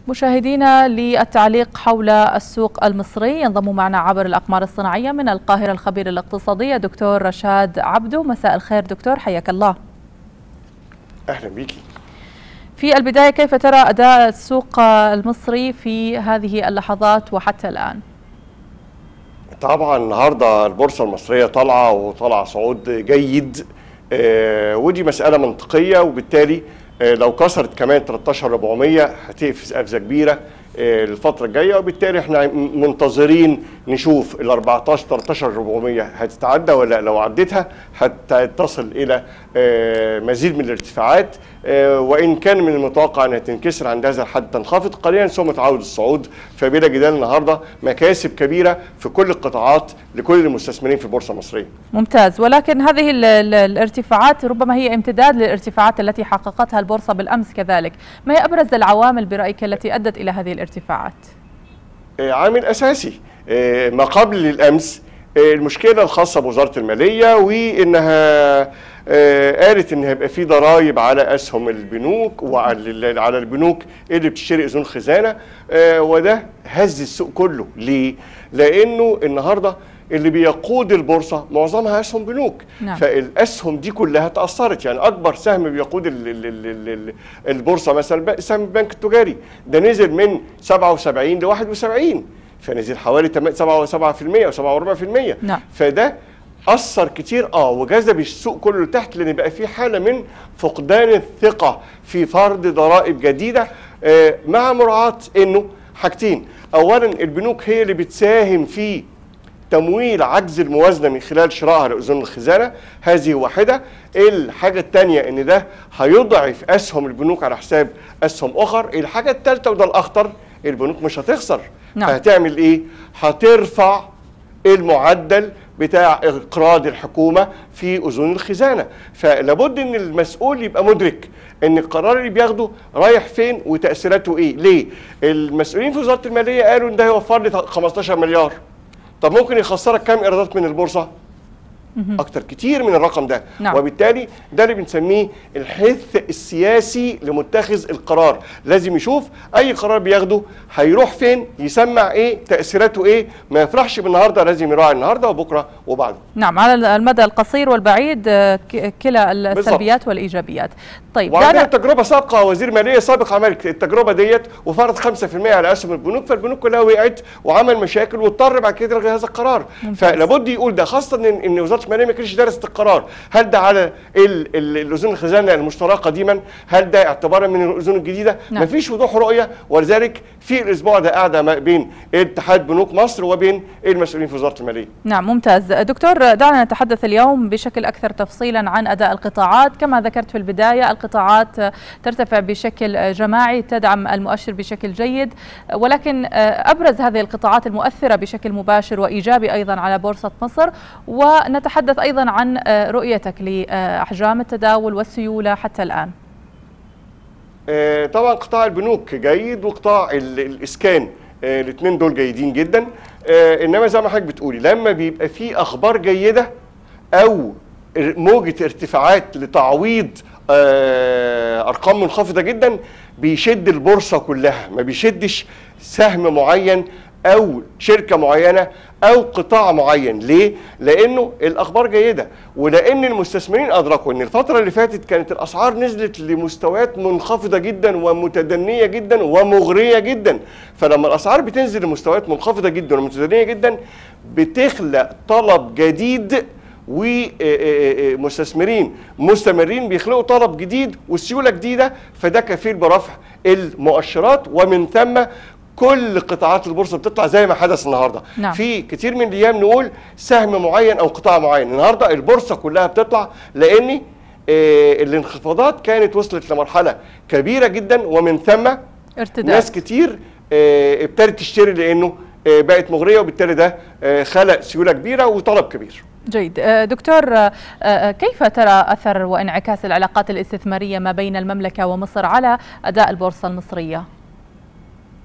مشاهدينا للتعليق حول السوق المصري ينضم معنا عبر الأقمار الصناعية من القاهرة الخبير الاقتصادي دكتور رشاد عبدو مساء الخير دكتور حياك الله أهلا بيكي في البداية كيف ترى أداء السوق المصري في هذه اللحظات وحتى الآن؟ طبعا النهارده البورصه المصريه طالعه وطالعه صعود جيد آه ودي مساله منطقيه وبالتالي آه لو كسرت كمان 13400 هتقفز قفزه كبيره آه الفتره الجايه وبالتالي احنا منتظرين نشوف ال 14 13400 هتتعدى ولا لو عدتها هتصل الى آه مزيد من الارتفاعات آه وان كان من المتوقع انها تنكسر عند هذا الحد تنخفض قليلا ثم تعود الصعود فبلا جدال النهارده مكاسب كبيره في كل القطاعات لكل المستثمرين في البورصه المصريه. ممتاز ولكن هذه ال ال الارتفاعات ربما هي امتداد للارتفاعات التي حققتها البورصه بالامس كذلك، ما هي ابرز العوامل برايك التي ادت الى هذه الارتفاعات؟ آه عامل اساسي آه ما قبل الامس المشكله الخاصه بوزاره الماليه وانها قالت ان هيبقى في ضرائب على اسهم البنوك وعلى على البنوك اللي بتشتري اذون خزانه وده هز السوق كله ليه؟ لانه النهارده اللي بيقود البورصه معظمها اسهم بنوك نعم. فالاسهم دي كلها تاثرت يعني اكبر سهم بيقود ال ال ال ال البورصه مثلا سهم البنك التجاري ده نزل من 77 ل 71 فنزل حوالي 7% او 7.4% نعم. فده اثر كتير اه وجذب السوق كله لتحت لان بقى في حاله من فقدان الثقه في فرض ضرائب جديده آه مع مراعاه انه حاجتين اولا البنوك هي اللي بتساهم في تمويل عجز الموازنه من خلال شرائها لاذون الخزانه هذه واحده الحاجه الثانيه ان ده هيضعف اسهم البنوك على حساب اسهم اخر الحاجه الثالثه وده الاخطر البنوك مش هتخسر نعم. فهتعمل ايه هترفع المعدل بتاع اقراض الحكومه في اذون الخزانه فلابد ان المسؤول يبقى مدرك ان القرار اللي بياخده رايح فين وتاثيراته ايه ليه المسؤولين في وزاره الماليه قالوا ان ده هيوفر لي 15 مليار طب ممكن يخسرك كام ايرادات من البورصه اكتر كتير من الرقم ده نعم. وبالتالي ده اللي بنسميه الحث السياسي لمتخذ القرار لازم يشوف اي قرار بياخده هيروح فين يسمع ايه تاثيراته ايه ما يفرحش بالنهارده لازم يراعي النهارده وبكره وبعده نعم على المدى القصير والبعيد كلا السلبيات بالضبط. والايجابيات طيب وعندنا تجربه سابقه وزير ماليه سابق عمل التجربه ديت وفرض 5% على اسهم البنوك فالبنوك كلها وقعت وعمل مشاكل واضطر بعد كده يلغي هذا القرار فلابد يقول ده خاصه ان, إن وزاره الماليه ما كانتش درست القرار هل ده على الاذون الخزانه المشتراه قديما هل ده اعتبارا من الاذون الجديده نعم. مفيش وضوح رؤيه ولذلك في الاسبوع ده قاعده بين اتحاد بنوك مصر وبين المسؤولين في وزاره الماليه نعم ممتاز دكتور دعنا نتحدث اليوم بشكل اكثر تفصيلا عن اداء القطاعات كما ذكرت في البدايه القطاعات ترتفع بشكل جماعي تدعم المؤشر بشكل جيد ولكن ابرز هذه القطاعات المؤثره بشكل مباشر وايجابي ايضا على بورصه مصر ونتحدث ايضا عن رؤيتك لاحجام التداول والسيوله حتى الان طبعا قطاع البنوك جيد وقطاع الاسكان الاثنين دول جيدين جدا انما زي ما حضرتك بتقولي لما بيبقى في اخبار جيده او موجه ارتفاعات لتعويض ارقام منخفضه جدا بيشد البورصه كلها ما بيشدش سهم معين او شركه معينه او قطاع معين ليه لانه الاخبار جيده ولان المستثمرين ادركوا ان الفتره اللي فاتت كانت الاسعار نزلت لمستويات منخفضه جدا ومتدنيه جدا ومغريه جدا فلما الاسعار بتنزل لمستويات منخفضه جدا ومتدنيه جدا بتخلق طلب جديد ومستثمرين مستمرين بيخلقوا طلب جديد والسيوله جديده فده كفيل برفع المؤشرات ومن ثم كل قطاعات البورصه بتطلع زي ما حدث النهارده نعم. في كتير من الايام نقول سهم معين او قطاع معين النهارده البورصه كلها بتطلع لان آه الانخفاضات كانت وصلت لمرحله كبيره جدا ومن ثم ارتداد. ناس كتير آه ابتدت تشتري لانه آه بقت مغريه وبالتالي ده آه خلق سيوله كبيره وطلب كبير جيد دكتور كيف ترى أثر وانعكاس العلاقات الاستثمارية ما بين المملكة ومصر على أداء البورصة المصرية؟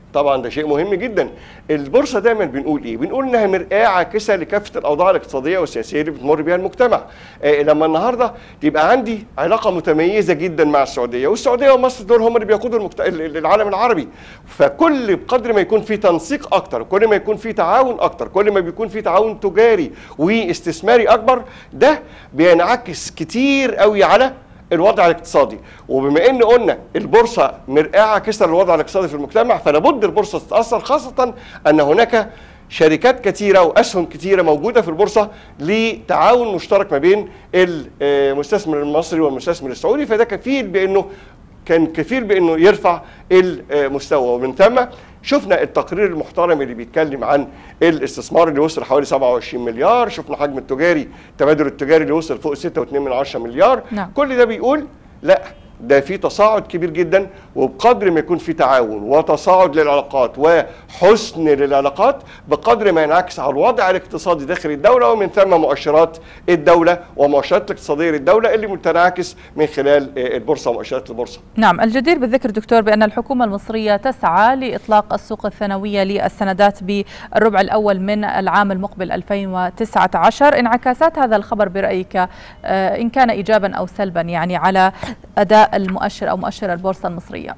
طبعا ده شيء مهم جدا البورصه دايما بنقول ايه بنقول انها مرآه عاكسه لكافه الاوضاع الاقتصاديه والسياسيه اللي بتمر بها المجتمع آه لما النهارده يبقى عندي علاقه متميزه جدا مع السعوديه والسعوديه ومصر دول هم اللي بيقودوا المكت... العالم العربي فكل بقدر ما يكون في تنسيق اكتر كل ما يكون في تعاون اكتر كل ما بيكون في تعاون تجاري واستثماري اكبر ده بينعكس كتير قوي على الوضع الاقتصادي وبما ان قلنا البورصه مرآه عاكسه للوضع الاقتصادي في المجتمع فلا بد البورصه تتاثر خاصه ان هناك شركات كثيرة وأسهم كثيرة موجودة في البورصة لتعاون مشترك ما بين المستثمر المصري والمستثمر السعودي فده كفيل بأنه كان كفيل بأنه يرفع المستوى ومن ثم شفنا التقرير المحترم اللي بيتكلم عن الاستثمار اللي وصل حوالي 27 مليار شفنا حجم التجاري التبادل التجاري اللي وصل فوق 6.2 مليار نعم. كل ده بيقول لا ده في تصاعد كبير جدا وبقدر ما يكون في تعاون وتصاعد للعلاقات وحسن للعلاقات بقدر ما ينعكس على الوضع الاقتصادي داخل الدوله ومن ثم مؤشرات الدوله ومؤشرات الاقتصاديه للدوله اللي متنعكس من خلال البورصه ومؤشرات البورصه. نعم الجدير بالذكر دكتور بان الحكومه المصريه تسعى لاطلاق السوق الثانويه للسندات بالربع الاول من العام المقبل 2019 انعكاسات هذا الخبر برايك ان كان ايجابا او سلبا يعني على اداء المؤشر او مؤشر البورصه المصريه؟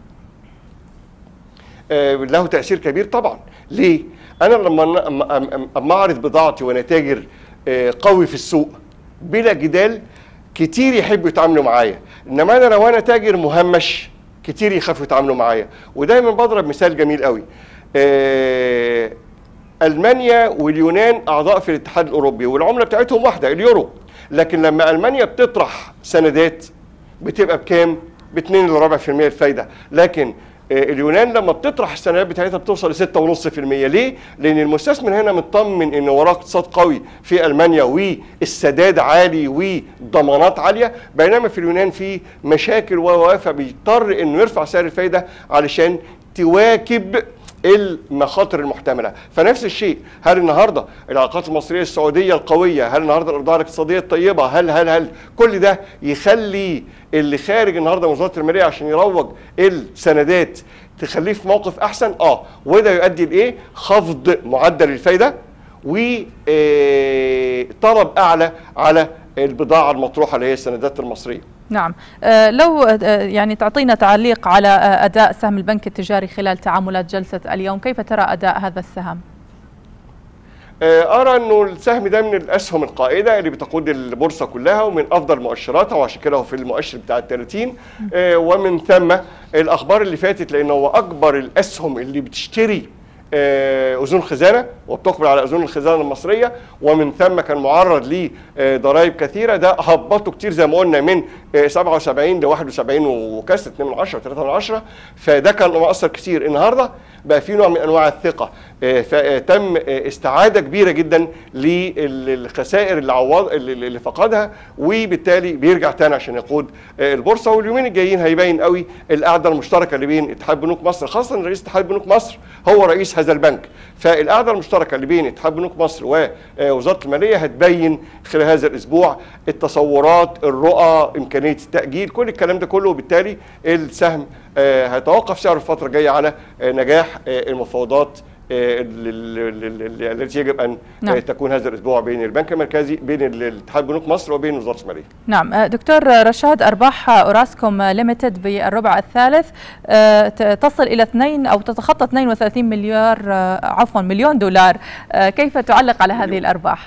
آه له تاثير كبير طبعا، ليه؟ انا لما اما اعرض بضاعتي وانا تاجر آه قوي في السوق بلا جدال كتير يحبوا يتعاملوا معايا، انما انا لو انا تاجر مهمش كتير يخافوا يتعاملوا معايا، ودايما بضرب مثال جميل قوي. آه المانيا واليونان اعضاء في الاتحاد الاوروبي والعمله بتاعتهم واحده اليورو، لكن لما المانيا بتطرح سندات بتبقى بكام؟ ب 2 ل 4% الفايده، لكن اليونان لما بتطرح السندات بتاعتها بتوصل ل 6.5% ليه؟ لان المستثمر هنا مطمن ان وراه اقتصاد قوي في المانيا والسداد عالي وضمانات عاليه بينما في اليونان في مشاكل و فبيضطر انه يرفع سعر الفايده علشان تواكب المخاطر المحتمله فنفس الشيء هل النهارده العلاقات المصريه السعوديه القويه هل النهارده الاوضاع الاقتصاديه الطيبه هل هل هل كل ده يخلي اللي خارج النهارده من وزاره الماليه عشان يروج السندات تخليه في موقف احسن اه وده يؤدي لايه خفض معدل الفايده وطلب اعلى على البضاعه المطروحه اللي هي السندات المصريه نعم آه لو آه يعني تعطينا تعليق على آه أداء سهم البنك التجاري خلال تعاملات جلسة اليوم كيف ترى أداء هذا السهم؟ أرى أنه السهم ده من الأسهم القائدة اللي بتقود البورصة كلها ومن أفضل مؤشراتها وعشان كده هو في المؤشر بتاع ال 30 ومن ثم الأخبار اللي فاتت لأنه هو أكبر الأسهم اللي بتشتري اذون خزانه وبتقبل على اذون الخزانه المصريه ومن ثم كان معرض لضرائب كثيره ده هبطه كتير زي ما قلنا من 77 ل 71 وكسر 2 من 10 3 من 10 فده كان مؤثر كتير النهارده بقى في نوع من انواع الثقه فتم استعاده كبيره جدا للخسائر اللي عوض اللي فقدها وبالتالي بيرجع تاني عشان يقود البورصه واليومين الجايين هيبين قوي القعده المشتركه اللي بين اتحاد بنوك مصر خاصه رئيس اتحاد بنوك مصر هو رئيس هذا البنك فالقعده المشتركه اللي بين اتحاد بنوك مصر ووزاره الماليه هتبين خلال هذا الاسبوع التصورات الرؤى امكانيه التاجيل كل الكلام ده كله وبالتالي السهم هيتوقف سعره الفتره الجايه على نجاح المفاوضات التي يجب ان نعم. تكون هذا الاسبوع بين البنك المركزي بين الاتحاد بنوك مصر وبين وزاره الماليه. نعم دكتور رشاد ارباح اوراسكوم ليميتد بالربع الثالث تصل الى 2 او تتخطى 32 مليار عفوا مليون دولار كيف تعلق على هذه الارباح؟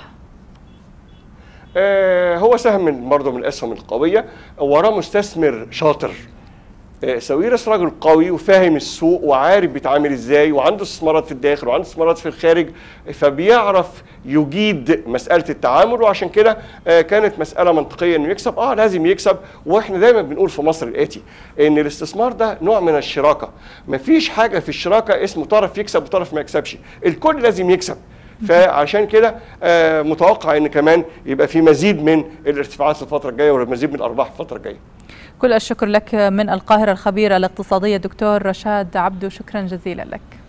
هو سهم من برضه من الاسهم القويه وراه مستثمر شاطر ساويرس راجل قوي وفاهم السوق وعارف بيتعامل ازاي وعنده استثمارات في الداخل وعنده استثمارات في الخارج فبيعرف يجيد مساله التعامل وعشان كده كانت مساله منطقيه انه يكسب اه لازم يكسب واحنا دايما بنقول في مصر الاتي ان الاستثمار ده نوع من الشراكه مفيش حاجه في الشراكه اسمه طرف يكسب وطرف ما يكسبش الكل لازم يكسب فعشان كده آه متوقع ان كمان يبقى في مزيد من الارتفاعات الفتره الجايه ومزيد من الارباح الفتره الجايه كل الشكر لك من القاهره الخبير الاقتصاديه دكتور رشاد عبدو شكرا جزيلا لك